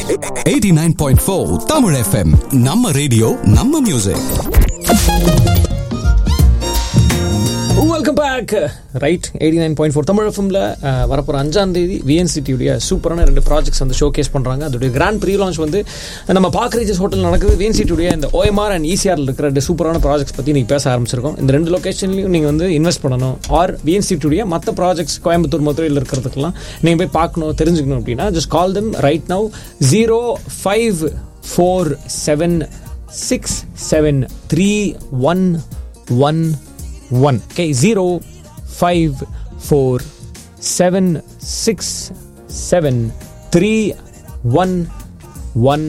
89.4 Tamil FM நம்ம radio நம்ம music welcome back right eighty nine point four Tamil எஃப்எம்ல வரப்போகிற அஞ்சாம் தேதி விஎன்சிடியுடைய சூப்பரான ரெண்டு ப்ராஜெக்ட்ஸ் வந்து ஷோகேஸ் பண்ணுறாங்க அதோடைய கிராண்ட் ப்ரீ லான்ச் வந்து நம்ம பாக்ரேஜஸ் ஹோட்டல் நடக்குது விஎன்சிடியுடைய இந்த ஓஎம்ஆர் அண்ட் இசிஆரில் இருக்கிற ரெண்டு சூப்பரான ப்ராஜெக்ட்ஸ் பற்றி நீங்கள் பேச ஆரம்பிச்சிருக்கோம் இந்த ரெண்டு லொக்கேஷன்லையும் நீங்கள் வந்து இன்வெஸ்ட் பண்ணணும் ஆர் விஎன்சிடியுடைய மற்ற ப்ராஜெக்ட்ஸ் கோயம்புத்தூர் மதுரையில் இருக்கிறதுக்கெல்லாம் நீங்கள் போய் பார்க்கணும் தெரிஞ்சுக்கணும் அப்படின்னா just call them right now zero five four seven six seven three one one one okay zero five four seven six seven three one one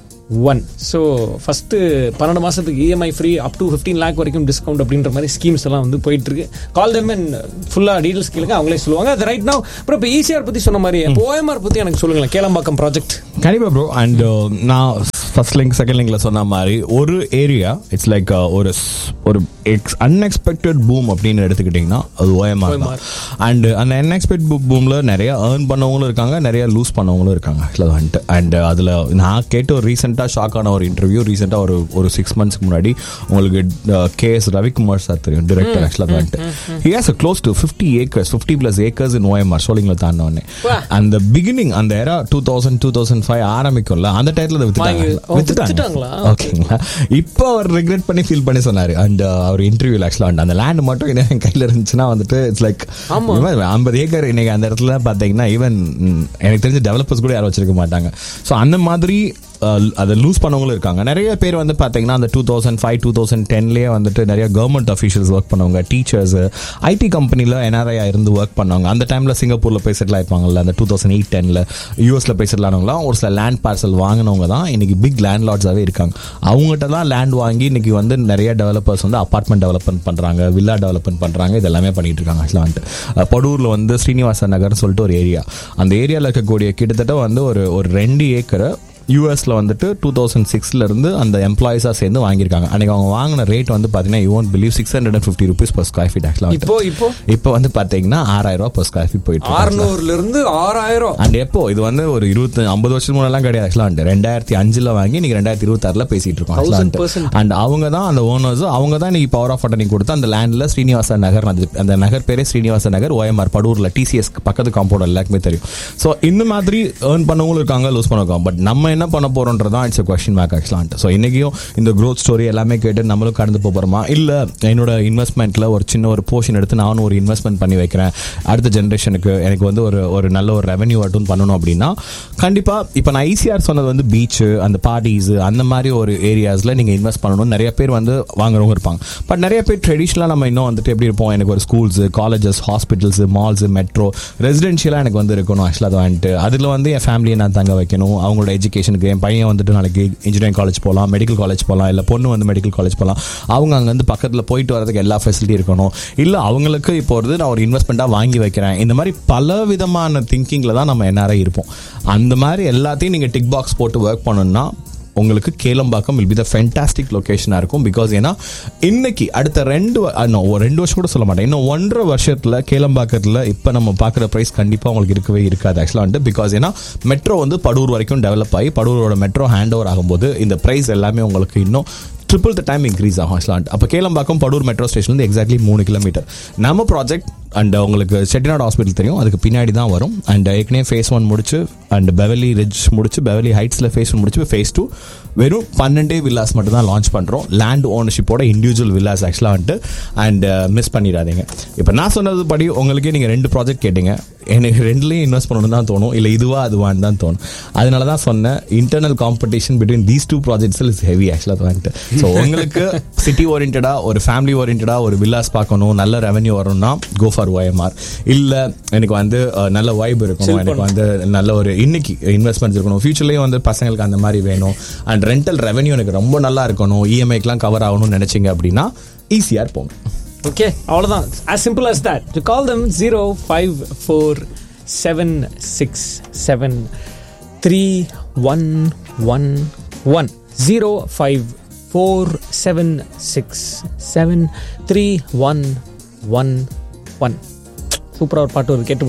one so first பன்னெண்டு மாதத்துக்கு EMI free up to fifteen lakh வரைக்கும் discount அப்படின்ற மாதிரி schemes எல்லாம் வந்து போயிட்டு இருக்கு கால் them and ஃபுல்லாக டீடைல்ஸ் கேளுங்க அவங்களே சொல்லுவாங்க அது ரைட் now அப்புறம் இப்போ ஈசிஆர் பற்றி சொன்ன மாதிரி ஓஎம்ஆர் பற்றி எனக்கு சொல்லுங்களேன் கேளம்பாக்கம் ப்ராஜெக்ட் கண்டிப்பா ப்ரோ அண்ட் நான் ஃபர்ஸ்ட் லிங்க் செகண்ட் லிங்க்ல சொன்ன மாதிரி ஒரு ஏரியா இட்ஸ் லைக் ஒரு ஸ்- ஒரு எக்ஸ் அன்எக்ஸ்பெக்டட் பூம் அப்படின்னு எடுத்துக்கிட்டிங்கன்னா அது ஓஎம்ஆர் தான் அண்ட் அந்த அன்எக்ஸ்பெக்ட் பூமில் நிறைய ஏர்ன் பண்ணவங்களும் இருக்காங்க நிறைய லூஸ் பண்ணவங்களும் இருக்காங்க ஆக்சுவலாக வந்துட்டு அண்ட் அதில் நான் கேட்ட ஒரு ரீசெண்டாக ஷாக் ஆன ஒரு இன்டர்வியூ ரீசெண்டாக ஒரு ஒரு சிக்ஸ் மந்த்ஸ்க்கு முன்னாடி உங்களுக்கு கே எஸ் ரவிக்குமார் சார் தெரியும் டிரெக்டர் ஆக்சுவலாக வந்துட்டு he has close to fifty acres fifty plus acres in OMR சோலிங்கில் தாண்டவொடனே அந்த பிகினிங் அந்த era two thousand two thousand five ஆரம்பிக்கும்ல அந்த டயத்தில் வித்துட்டாங்க வாங்கி- ஓ, வித்துட்டாங்களா? ஓகேங்களா இப்போ அவர் ரிக்ரெட் பண்ணி ஃபீல் பண்ணி சொன்னாரு அண்ட் அவர் இன்டர்வியூல ஆக்சுவலாக அந்த லேண்ட் மட்டும் என்ன என் கையில் இருந்துச்சுன்னா வந்துட்டு இட்ஸ் லைக் ஐம்பது ஏக்கர் இன்னைக்கு அந்த இடத்துல பார்த்தீங்கன்னா ஈவன் எனக்கு தெரிஞ்ச டெவலப்பர்ஸ் கூட யாரும் வச்சிருக்க மாட்டாங்க ஸோ அந்த மாதிரி அஹ், அதை லூஸ் பண்ணவங்களும் இருக்காங்க நிறைய பேர் வந்து பார்த்தீங்கன்னா அந்த two thousand five two thousand டென்லேயே வந்துட்டு நிறைய கவர்மெண்ட் அஃபீஷியல்ஸ் ஒர்க் பண்ணவங்க டீச்சர்ஸ் ஐடி கம்பெனியில் என்ஆர்ஐ இருந்து ஒர்க் பண்ணவங்க அந்த டைமில் சிங்கப்பூரில் போய் செட்டில் ஆயிருப்பாங்கல்ல அந்த டூ தௌசண்ட் எயிட் டெனில் யூஎஸில் போய் செட்டில் ஆனவங்களாம் ஒரு சில லேண்ட் பார்சல் வாங்கினவங்க தான் இன்னைக்கு பிக் லேண்ட் லார்ட்ஸாகவே இருக்காங்க அவங்ககிட்ட தான் லேண்ட் வாங்கி இன்னைக்கு வந்து நிறைய டெவலப்பர்ஸ் வந்து அப்பார்ட்மெண்ட் டெவலப்மெண்ட் பண்ணுறாங்க வில்லா டெவலப்மெண்ட் பண்ணுறாங்க இது எல்லாமே பண்ணிட்டு இருக்காங்க ஆக்சுவலாக வந்துட்டு அஹ், படூரில் வந்து ஸ்ரீனிவாச நகர்னு சொல்லிட்டு ஒரு ஏரியா அந்த ஏரியாவில் இருக்கக்கூடிய கிட்டத்தட்ட வந்து ஒரு ஒரு ரெண்டு ஏக்கரை யூஎஸ்ல வந்துட்டு டூ தௌசண்ட் சிக்ஸ்ல இருந்து அந்த எம்ப்ளாயிஸாக சேர்ந்து வாங்கியிருக்காங்க அன்னைக்கு அவங்க வாங்கின ரேட் வந்து பார்த்தீங்கன்னா you won't believe six hundred and fifty rupees per square feet ஆக்சுவலாக இப்போ இப்போ இப்போ வந்து பார்த்தீங்கன்னா ஆறாயிரம் ரூபாய் பர் ஸ்கொயர் ஃபீட் போயிட்டு இருக்கு. ஆறுநூறுல இருந்து ஆறாயிரம் அண்ட் எப்போ இது வந்து ஒரு இருபத்தி ஐம்பது வருஷம் முன்னெல்லாம் கிடையாது ஆக்சுவலாக ரெண்டாயிரத்தி அஞ்சுல வாங்கி இன்னைக்கு ரெண்டாயிரத்தி இருபத்தாறுல பேசிட்டு இருக்கோம் 1000% அண்ட் அவங்க தான் அந்த ஓனர்ஸ் அவங்க தான் இன்னைக்கு பவர் ஆஃப் அட்டர்னி கொடுத்து அந்த லேண்ட்ல ஸ்ரீனிவாச நகர் அது அந்த நகர் பேரே ஸ்ரீனிவாச நகர் ஓஎம்ஆர் படூர்ல டிசிஎஸ் பக்கத்து காம்பவுண்ட் எல்லாருக்குமே தெரியும் ஸோ இந்த மாதிரி ஏர்ன் பண்ணவங்களும் இருக்காங்க லூஸ் பண்ணவங்க பட் நம்ம என்ன பண்ண போறோன்றதான் இட்ஸ் கொஸ்டின் மேக் ஆக்சுவலான்ட்டு ஸோ இன்னைக்கும் இந்த க்ரோத் ஸ்டோரி எல்லாமே கேட்டு நம்மளும் கடந்து போக போறோமா இல்ல என்னோட இன்வெஸ்ட்மெண்ட்ல ஒரு சின்ன ஒரு போர்ஷன் எடுத்து நானும் ஒரு இன்வெஸ்ட்மெண்ட் பண்ணி வைக்கிறேன் அடுத்த ஜென்ரேஷனுக்கு எனக்கு வந்து ஒரு ஒரு நல்ல ஒரு ரெவன்யூ அட்டும் பண்ணணும் அப்படின்னா கண்டிப்பா இப்போ நான் ஈஸியார் சொன்னது வந்து பீச் அந்த பார்ட்டிஸ் அந்த மாதிரி ஒரு ஏரியாஸ்ல நீங்க இன்வெஸ்ட் பண்ணணும் நிறைய பேர் வந்து வாங்குறவங்க இருப்பாங்க பட் நிறைய பேர் ட்ரெடிஷ்னலாக நம்ம இன்னும் வந்துட்டு எப்படி இருப்போம் எனக்கு ஒரு schools colleges hospitals malls metro ரெசிடென்ஷியலாக எனக்கு வந்து இருக்கணும் ஆக்சுவலாக அதை வந்துட்டு அதில் வந்து என் ஃபேமிலியை நான் தங்க வைக்கணும் அவங்களோட எஜுகேஷனுக்கு என் பையன் வந்துட்டு நாளைக்கு இன்ஜினியரிங் காலேஜ் போகலாம் மெடிக்கல் காலேஜ் போகலாம் இல்லை பொண்ணு வந்து மெடிக்கல் காலேஜ் போகலாம் அவங்க அங்கே வந்து பக்கத்தில் போயிட்டு வரதுக்கு எல்லா ஃபெசிலிட்டி இருக்கணும் இல்லை அவங்களுக்கு இப்போ வந்து நான் ஒரு இன்வெஸ்ட்மெண்ட்டாக வாங்கி வைக்கிறேன் இந்த மாதிரி பல விதமான திங்கிங்கில் தான் நம்ம என்ஆர்ஐ இருப்போம் அந்த மாதிரி எல்லாத்தையும் நீங்கள் டிக் பாக்ஸ் போட்டு ஒர்க் பண்ணணும்னா உங்களுக்கு Kelambakkam will be the fantastic லொகேஷனாக இருக்கும் பிகாஸ் ஏன்னா இன்னைக்கு அடுத்த ரெண்டு வ- அஹ் no, ஒரு ரெண்டு வருஷம் கூட சொல்ல மாட்டேன் இன்னும் ஒன்றரை வருஷத்தில் கேளம்பாக்கத்தில் இப்போ நம்ம பார்க்குற ப்ரைஸ் கண்டிப்பாக உங்களுக்கு இருக்கவே இருக்காது ஆக்சுவலாக வந்துட்டு பிகாஸ் ஏன்னா மெட்ரோ வந்து படூர் வரைக்கும் டெவலப் ஆகி படூரோட மெட்ரோ ஹேண்ட் ஓவர் ஆகும்போது இந்த ப்ரைஸ் எல்லாமே உங்களுக்கு இன்னும் ட்ரிபிள் த டைம் இன்க்ரீஸ் ஆகும் ஆக்சுவலாக அப்போ கேளம்பாக்கம் படூர் மெட்ரோ ஸ்டேஷன்லேருந்து எக்ஸாக்ட்லி மூணு கிலோமீட்டர் நம்ம ப்ராஜெக்ட் அண்ட் உங்களுக்கு செட்டிநாடு ஹாஸ்பிட்டல் தெரியும் அதுக்கு பின்னாடி தான் வரும் அண்ட் ஏற்கனவே ஃபேஸ் ஒன் முடிச்சு அண்ட் பெவலி ரிட்ஜ் முடிச்சு பெவலி ஹைட்ஸில் ஃபேஸ் ஒன் முடிச்சு ஃபேஸ் டூ வெறும் பன்னெண்டே வில்லாஸ் மட்டும் தான் லான்ச் பண்ணுறோம் லேண்ட் ஓனர்ஷிப்போட இண்டிவிஜுவல் வில்லாஸ் ஆக்சுவலாக வந்துட்டு அண்ட் மிஸ் பண்ணிடாதீங்க இப்போ நான் சொன்னது படி உங்களுக்கே நீங்கள் ரெண்டு ப்ராஜெக்ட் கேட்டீங்க எனக்கு ரெண்டுலேயும் இன்வெஸ்ட் பண்ணணும்னு தான் தோணும் இல்லை இதுவா அதுவான்னு தான் தோணும் அதனால தான் சொன்னேன் internal competition between these two projects is heavy ஆக்சுவலாக வந்துட்டு ஸோ உங்களுக்கு சிட்டி ஓரியன்டாக ஒரு ஃபேமிலி ஓரியன்டாக ஒரு வில்லாஸ் பார்க்கணும் நல்ல ரெவன்யூ வரணும்னா கோ ஃபார் OMR இல்லை எனக்கு வந்து அஹ், நல்ல வைப் இருக்கணும் எனக்கு வந்து நல்ல ஒரு இன்னைக்கு இன்வெஸ்ட்மெண்ட்ஸ் இருக்கணும் ஃபியூச்சர்லேயும் வந்து பசங்களுக்கு அந்த மாதிரி வேணும் அண்ட் ரெண்டல் ரெவன்யூ எனக்கு ரொம்ப நல்லா இருக்கணும் இஎம்ஐக்கெலாம் கவர் ஆகணும்னு நினைச்சீங்க அப்படின்னா ஈஸியாக போங்க ஓகே அவ்வளோதான் as simple as that to call them zero five four seven six seven three one one one zero five four seven six seven three one one one சூப்பராக ஒரு பாட்டு ஒரு கேட்டு முடியுங்க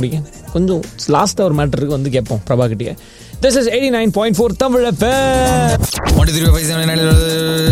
கொஞ்சம் லாஸ்ட்டாக ஒரு மேட்டருக்கு வந்து கேட்போம் பிரபா கிட்டே this is eighty nine point four Tamil FM. One, two, three, four, five, six, seven, eight, nine,